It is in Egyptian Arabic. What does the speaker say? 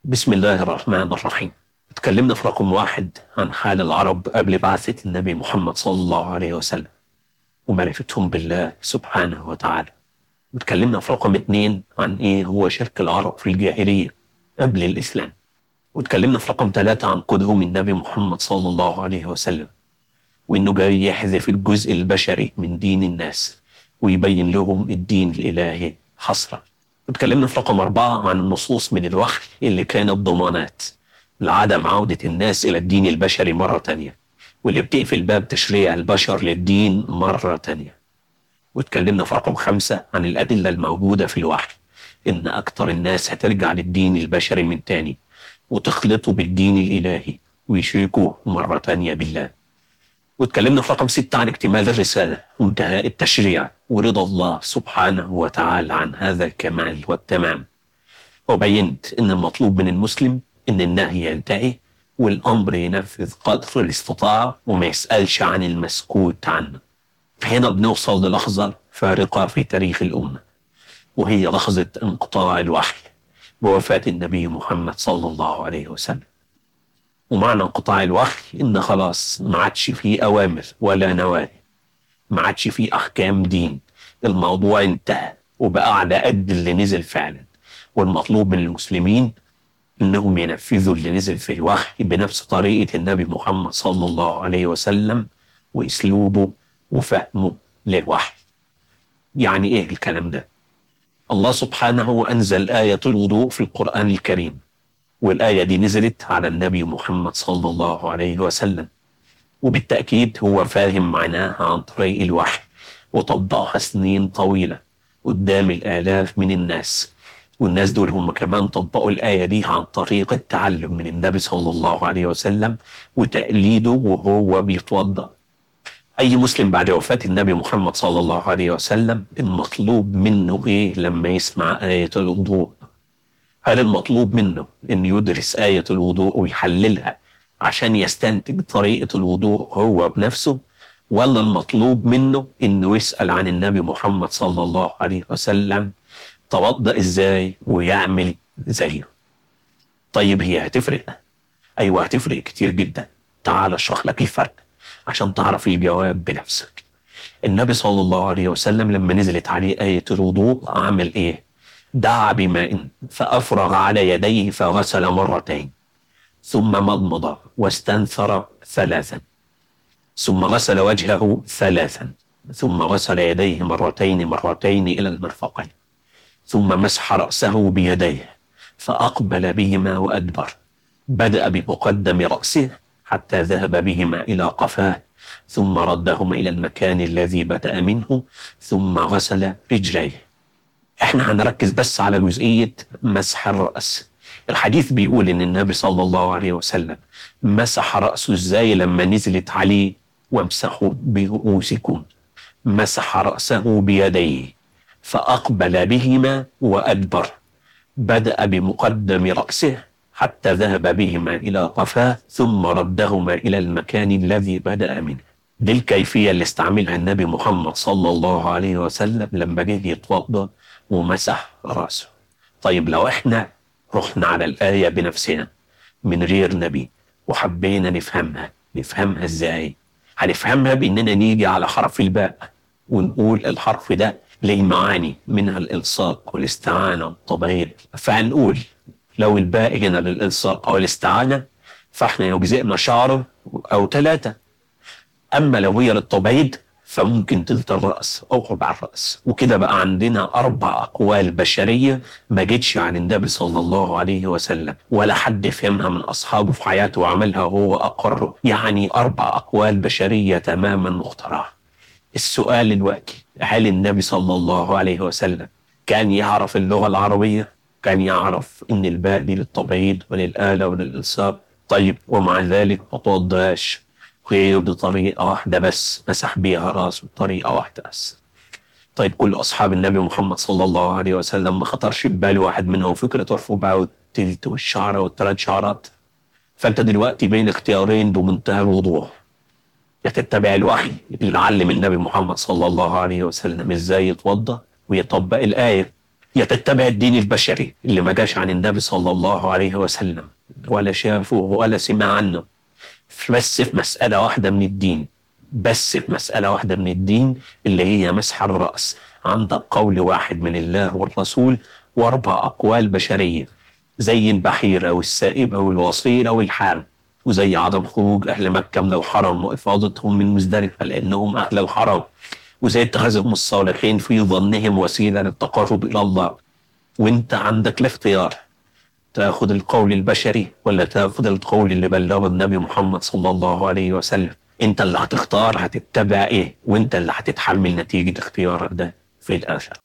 بسم الله الرحمن الرحيم اتكلمنا في رقم واحد عن حال العرب قبل بعثة النبي محمد صلى الله عليه وسلم ومعرفتهم بالله سبحانه وتعالى واتكلمنا في رقم اتنين عن ايه هو شرك العرب في الجاهلية قبل الإسلام واتكلمنا في رقم ثلاثة عن قدوم النبي محمد صلى الله عليه وسلم وإنه جاي يحذف الجزء البشري من دين الناس ويبين لهم الدين الإلهي حصرا واتكلمنا في رقم أربعة عن النصوص من الوحي اللي كانت ضمانات لعدم عودة الناس إلى الدين البشري مرة تانية واللي بتقفل باب تشريع البشر للدين مرة تانية واتكلمنا في رقم خمسة عن الأدلة الموجودة في الوحي إن أكتر الناس هترجع للدين البشري من تاني وتخلطوا بالدين الإلهي ويشركوا مرة تانية بالله واتكلمنا في رقم ستة عن اكتمال الرسالة وانتهاء التشريع ورضا الله سبحانه وتعالى عن هذا الكمال والتمام وبينت ان المطلوب من المسلم ان النهي ينتهي والامر ينفذ قدر الاستطاعة وما يسألش عن المسكوت عنه هنا بنوصل للحظة فارقة في تاريخ الأمة وهي لحظة انقطاع الوحي بوفاة النبي محمد صلى الله عليه وسلم ومعنى انقطاع الوحي ان خلاص ما عادش فيه اوامر ولا نواهي ما عادش فيه احكام دين الموضوع انتهى وبقى على قد اللي نزل فعلا والمطلوب من المسلمين انهم ينفذوا اللي نزل في الوحي بنفس طريقه النبي محمد صلى الله عليه وسلم واسلوبه وفهمه للوحي يعني ايه الكلام ده الله سبحانه انزل ايه الوضوء في القران الكريم والآية دي نزلت على النبي محمد صلى الله عليه وسلم وبالتأكيد هو فاهم معناها عن طريق الوحي وطبقها سنين طويلة قدام الآلاف من الناس والناس دول هم كمان طبقوا الآية دي عن طريق التعلم من النبي صلى الله عليه وسلم وتقليده وهو بيتوضأ أي مسلم بعد وفاة النبي محمد صلى الله عليه وسلم المطلوب منه إيه لما يسمع آية الوضوء هل المطلوب منه أن يدرس آية الوضوء ويحللها عشان يستنتج طريقة الوضوء هو بنفسه ولا المطلوب منه أنه يسأل عن النبي محمد صلى الله عليه وسلم توضأ إزاي ويعمل زيه طيب هي هتفرق أيوة هتفرق كتير جدا تعال اشرح لك الفرق عشان تعرف الجواب بنفسك النبي صلى الله عليه وسلم لما نزلت عليه آية الوضوء عمل إيه دعا بماء فأفرغ على يديه فغسل مرتين ثم مضمض واستنثر ثلاثا ثم غسل وجهه ثلاثا ثم غسل يديه مرتين مرتين إلى المرفقين ثم مسح رأسه بيديه فأقبل بهما وأدبر بدأ بمقدم رأسه حتى ذهب بهما إلى قفاه ثم ردهما إلى المكان الذي بدأ منه ثم غسل رجليه احنا هنركز بس على جزئية مسح الرأس الحديث بيقول ان النبي صلى الله عليه وسلم مسح رأسه ازاي لما نزلت عليه وامسحوا برؤوسكم مسح رأسه بيديه فأقبل بهما وأدبر بدأ بمقدم رأسه حتى ذهب بهما إلى قفاه ثم ردهما إلى المكان الذي بدأ منه دي الكيفية اللي استعملها النبي محمد صلى الله عليه وسلم لما جه يتوضأ ومسح راسه طيب لو احنا رحنا على الآية بنفسنا من غير نبي وحبينا نفهمها نفهمها ازاي هنفهمها باننا نيجي على حرف الباء ونقول الحرف ده ليه معاني منها الالصاق والاستعانه والتبعير فهنقول لو الباء هنا للالصاق او الاستعانه فاحنا يجزئنا شعر او ثلاثه اما لو هي للتبعيد فممكن تلت الرأس أو ربع الرأس وكده بقى عندنا أربع أقوال بشرية ما جتش عن النبي صلى الله عليه وسلم ولا حد فهمها من أصحابه في حياته وعملها هو أقر يعني أربع أقوال بشرية تماما مخترعة السؤال دلوقتي هل النبي صلى الله عليه وسلم كان يعرف اللغة العربية كان يعرف إن الباء دي للتبعيد وللآلة وللإلصاق طيب ومع ذلك ما توضاش غير بطريقة واحدة بس مسح بيها راسه بطريقة واحدة بس طيب كل أصحاب النبي محمد صلى الله عليه وسلم ما خطرش ببال واحد منهم فكرة رفع بقى والتلت والشعرة والثلاث شعرات فأنت دلوقتي بين اختيارين بمنتهى الوضوح يا تتبع الوحي اللي علم النبي محمد صلى الله عليه وسلم ازاي يتوضا ويطبق الآية يا تتبع الدين البشري اللي ما جاش عن النبي صلى الله عليه وسلم ولا شافه ولا سمع عنه بس في مسألة واحدة من الدين بس في مسألة واحدة من الدين اللي هي مسح الرأس عندك قول واحد من الله والرسول وأربع أقوال بشرية زي البحيرة والسائبة والوصيلة والحارم وزي عدم خروج أهل مكة من الحرم وإفاضتهم من مزدلفة لأنهم أهل الحرم وزي اتخاذهم الصالحين في ظنهم وسيلة للتقرب إلى الله وانت عندك الاختيار تاخذ القول البشري ولا تاخذ القول اللي بلغه النبي محمد صلى الله عليه وسلم انت اللي هتختار هتتبع ايه وانت اللي هتتحمل نتيجة اختيارك ده في الاخر